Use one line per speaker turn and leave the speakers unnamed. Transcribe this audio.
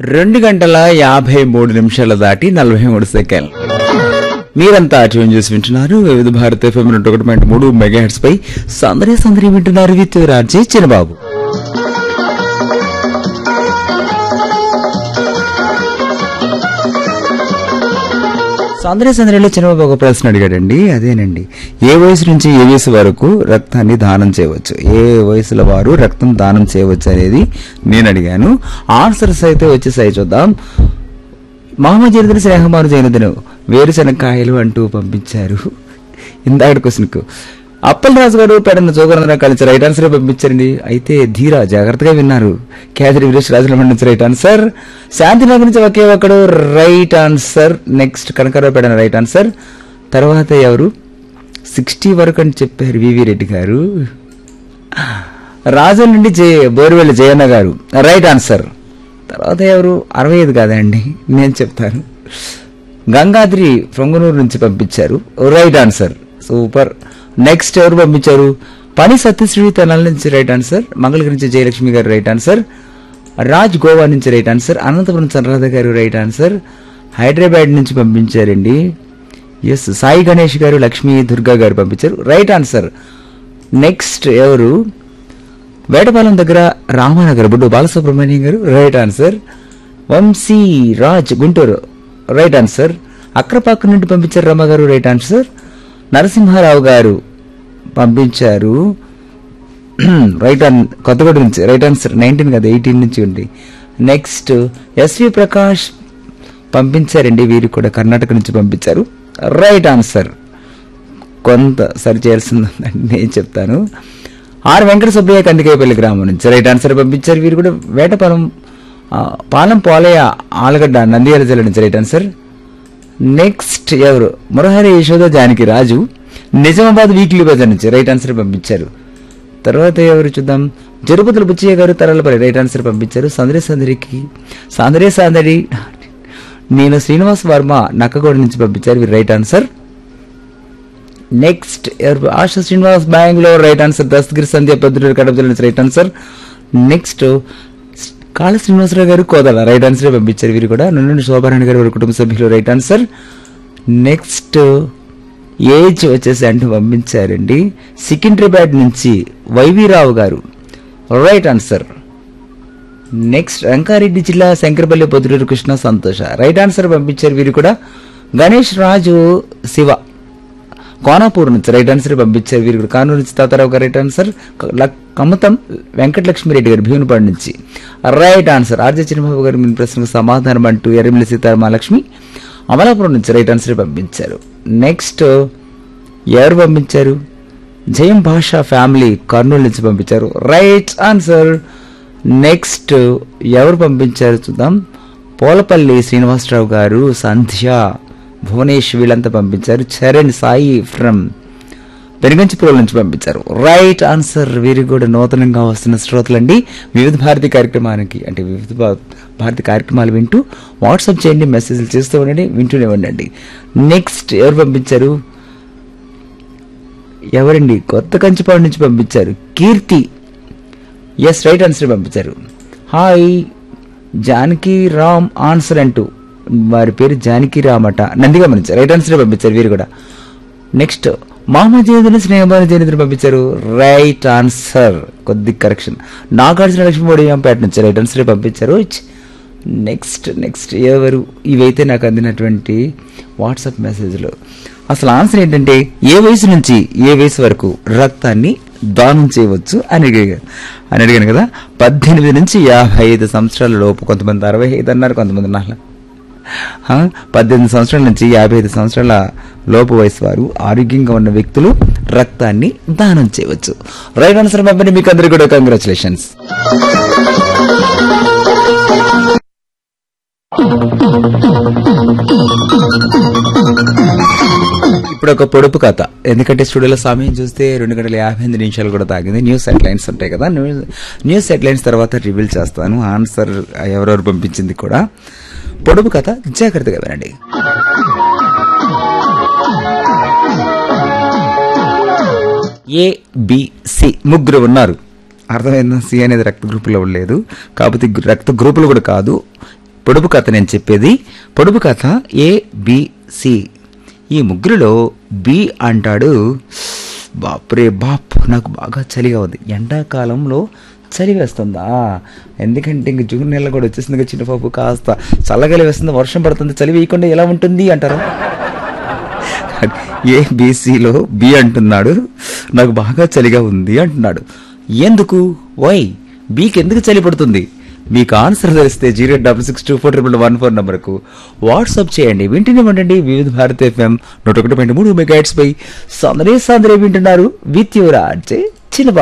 రెండు గంటల యాభై మూడు నిమిషాల దాటి నలభై మూడు సెకండ్ మీరంతా ట్యూన్ చేసి వింటున్నారు వివిధ భారత ఎఫ్ఎం రెండు ఒకటి పాయింట్ మూడు మెగా హెడ్స్ పై సందడి సందడి వింటున్నారు విత్ రాజే చిన్నబాబు సందడి సందడిలో చిన్నబాబు ఒక ప్రశ్న అడిగాడండి అదేనండి ఏ వయసు నుంచి ఏ వయసు వరకు రక్తాన్ని దానం చేయవచ్చు ఏ వయసుల వారు రక్తం దానం చేయవచ్చు అనేది నేను అడిగాను ఆన్సర్స్ అయితే వచ్చేసాయి చూద్దాం మామ జరిగిన స్నేహమాను జైనదిను వేరుశనక్కాయలు అంటూ పంపించారు ఇందాక క్వశ్చన్కు అప్పలరాజు గారు పెడన్న జోగరంధ్ర కలిసి రైట్ ఆన్సర్ పంపించారండి అయితే ధీరా జాగ్రత్తగా విన్నారు కేదరి వీరేష్ రాజుల నుంచి రైట్ ఆన్సర్ శాంతినగర్ నుంచి ఒకే ఒకడు right answer next Kanakarao Pedana right answer తర్వాత ఎవరు సిక్స్టీ వరకు అని చెప్పారు వివి రెడ్డి గారు రాజు నుండి జయ బోరువెల్లి జయన్న గారు రైట్ ఆన్సర్ తర్వాత ఎవరు అరవై ఐదు కాదండి నేను చెప్తాను గంగాద్రి ఫ్రొంగనూరు నుంచి పంపించారు రైట్ ఆన్సర్ సూపర్ నెక్స్ట్ ఎవరు పంపించారు పని సత్యశ్రీ తెనాల నుంచి రైట్ ఆన్సర్ మంగళగిరి నుంచి జయలక్ష్మి గారు రైట్ ఆన్సర్ రాజ్ గోవా నుంచి రైట్ ఆన్సర్ అనంతపురం చంద్రరాధ గారు రైట్ ఆన్సర్ హైదరాబాద్ నుంచి పంపించారండి ఎస్ సాయి గణేష్ గారు లక్ష్మీ దుర్గా గారు పంపించారు రైట్ ఆన్సర్ నెక్స్ట్ ఎవరు వేటపాలెం దగ్గర రామానగర్ బుడ్డు బాలసుబ్రహ్మణ్యం గారు right answer Vamsi Raj Guntur right answer Akrapaka నుండి పంపించారు రమ్మ గారు రైట్ ఆన్సర్ నరసింహారావు గారు పంపించారు రైట్ ఆన్ కొత్తగూడ నుంచి రైట్ ఆన్సర్ నైన్టీన్ కదా ఎయిటీన్ నుంచి ఉంది నెక్స్ట్ ఎస్వి ప్రకాష్ పంపించారండి వీరు కూడా కర్ణాటక నుంచి పంపించారు రైట్ ఆన్సర్ కొంత సరి చేయాల్సిందండి నేను చెప్తాను ఆర్ వెంకట సుబ్బయ్య కందికేపల్లి గ్రామం నుంచి రైట్ ఆన్సర్ పంపించారు వీరు కూడా వేటపాలెం ఆ, పాలెం పోలయ్య ఆలగడ్డ నంద్యాల జిల్లా నుంచి రైట్ ఆన్సర్ నెక్స్ట్ ఎవరు మురహరి యశోద జానకి రాజు నిజామాబాద్ వీక్లీ బజార్ నుంచి రైట్ ఆన్సర్ పంపించారు తర్వాత ఎవరు చూద్దాం జరుపతుల బుచ్చయ్య గారు తరలపల్లి రైట్ ఆన్సర్ పంపించారు సందడి సందడికి సందడి సందడి నేను శ్రీనివాస్ వర్మ నక్కగూడ నుంచి పంపించారు వీరు రైట్ ఆన్సర్ నెక్స్ట్ ఎవరు ఆశ శ్రీనివాస్ బెంగళూరు రైట్ ఆన్సర్ దస్తగిరి సంధ్య పెద్దూరు కడప జిల్లా నుంచి రైట్ ఆన్సర్ నెక్స్ట్ కాళ శ్రీనివాసరావు గారు కోదల రైట్ ఆన్సర్ పంపించారు వీరు కూడా నుండి శోభారాణి గారు వారి కుటుంబ సభ్యులు రైట్ ఆన్సర్ నెక్స్ట్ ఏజ్ వచ్చేసి అంటూ పంపించారండి సికింద్రాబాద్ నుంచి వైవీరావు గారు రైట్ ఆన్సర్ నెక్స్ట్ రంగారెడ్డి జిల్లా శంకరపల్లి పొద్దుటూరు కృష్ణ సంతోష రైట్ ఆన్సర్ పంపించారు వీరు కూడా గణేష్ రాజు శివ కోనాపూర్ నుంచి రైట్ ఆన్సర్ పంపించారు వీరు కూడా కానూరు నుంచి తాతారావు గారు రైట్ ఆన్సర్ క- ల- కమతం వెంకటలక్ష్మిరెడ్డి గారు భీమునిపాడు నుంచి రైట్ ఆన్సర్ ఆర్జే చిన్నబాబు గారు మీ ప్రశ్నకు సమాధానం అంటూ ఎర్రమిల్లి సీతారామలక్ష్మి అమలాపురం నుంచి రైట్ ఆన్సర్ పంపించారు నెక్స్ట్ ఎవరు పంపించారు జయం భాషా ఫ్యామిలీ కర్నూలు నుంచి పంపించారు రైట్ ఆన్సర్ నెక్స్ట్ ఎవరు పంపించారు చూద్దాం పోలపల్లి శ్రీనివాసరావు గారు సంధ్య భువనేష్ వీళ్ళంతా పంపించారు చరణ్ సాయి ఫ్రమ్ పెరుగంచిపురం నుంచి పంపించారు రైట్ ఆన్సర్ వీరు కూడా నూతనంగా వస్తున్న శ్రోతలండి వివిధ భారతి కార్యక్రమానికి అంటే వివిధ భా- భారతి కార్యక్రమాలు వింటూ వాట్సాప్ చేయండి మెసేజ్లు చేస్తూ ఉండండి వింటూనే ఉండండి నెక్స్ట్ ఎవరు పంపించారు ఎవరండి కొత్త కంచిపాడు నుంచి పంపించారు కీర్తి ఎస్ రైట్ ఆన్సర్ పంపించారు హాయ్ జానకి రామ్ ఆన్సర్ అంటూ వారి పేరు జానకి రామ్ అట నందిగా నుంచి రైట్ ఆన్సర్ పంపించారు వీరు కూడా నెక్స్ట్ మామ జయదుని స్నేహభాను జయనిధిని పంపించారు రైట్ ఆన్సర్ కొద్ది కరెక్షన్ నాగార్జున లక్ష్మీపూడి పేట నుంచి రైట్ ఆన్సర్ పంపించారు నెక్స్ట్ నెక్స్ట్ ఎవరు ఇవైతే నాకు అందినటువంటి వాట్సాప్ మెసేజ్లు అసలు ఆన్సర్ ఏంటంటే ఏ వయసు నుంచి ఏ వయసు వరకు రక్తాన్ని దానం చేయవచ్చు అని అడిగాను అని అడిగాను కదా పద్దెనిమిది నుంచి యాభై ఐదు సంవత్సరాల లోపు కొంతమంది అరవై ఐదు అన్నారు కొంతమంది నాలుగు ఆ, పద్దెనిమిది సంవత్సరాల నుంచి యాభై ఐదు సంవత్సరాల లోపు వయసు వారు ఆరోగ్యంగా ఉన్న వ్యక్తులు రక్తాన్ని దానం చేయవచ్చు రైట్ ఆన్సర్ పంపండి మీకు అందరికీ కూడా కంగ్రాచులేషన్స్ ఇప్పుడు ఒక పొడుపు కథ ఎందుకంటే స్టూడియోలో సమయం చూస్తే రెండు గంటల యాభై ఎనిమిది నిమిషాలు కూడా తాగింది న్యూస్ హెడ్లైన్స్ ఉంటాయి కదా న్యూస్ న్యూస్ హెడ్లైన్స్ తర్వాత రివీల్ చేస్తాను ఆన్సర్ ఎవరెవరు పంపించింది కూడా పొడుపు కథ జాగ్రత్తగా వినండి ఏ బి సి ముగ్గురు ఉన్నారు అర్థమైందా సి అనేది రక్త గ్రూపులో లేదు కాకపోతే రక్త గ్రూపులు కూడా కాదు పొడుపు కథ నేను చెప్పేది పొడుపు కథ ఏ బి సి ఈ ముగ్గురులో బి అంటాడు బాప్రే బాప్ నాకు బాగా చలిగా ఉంది ఎండాకాలంలో చలి వేస్తుందా ఎందుకంటే ఇంక జూన్ నెల కూడా వచ్చేసింది కదా చిన్న పాపు కాస్త చల్లగలి వేస్తుంది వర్షం పడుతుంది చలి వేయకుండా ఎలా ఉంటుంది అంటారు ఏ బీసీలో బి అంటున్నాడు నాకు బాగా చలిగా ఉంది అంటున్నాడు ఎందుకు వై బీకి ఎందుకు చలి పడుతుంది మీకు ఆన్సర్ తెలిస్తే zero double six two four triple one four నెంబర్కు వాట్సాప్ చేయండి వింటూనే ఉండండి వివిధ భారత్ ఎఫ్ఎం నూట ఒకటి పాయింట్ మూడు మెగాట్స్ పై సందరే సందరే వింటున్నారు విత్ యువర్ ఆర్జే చిన్న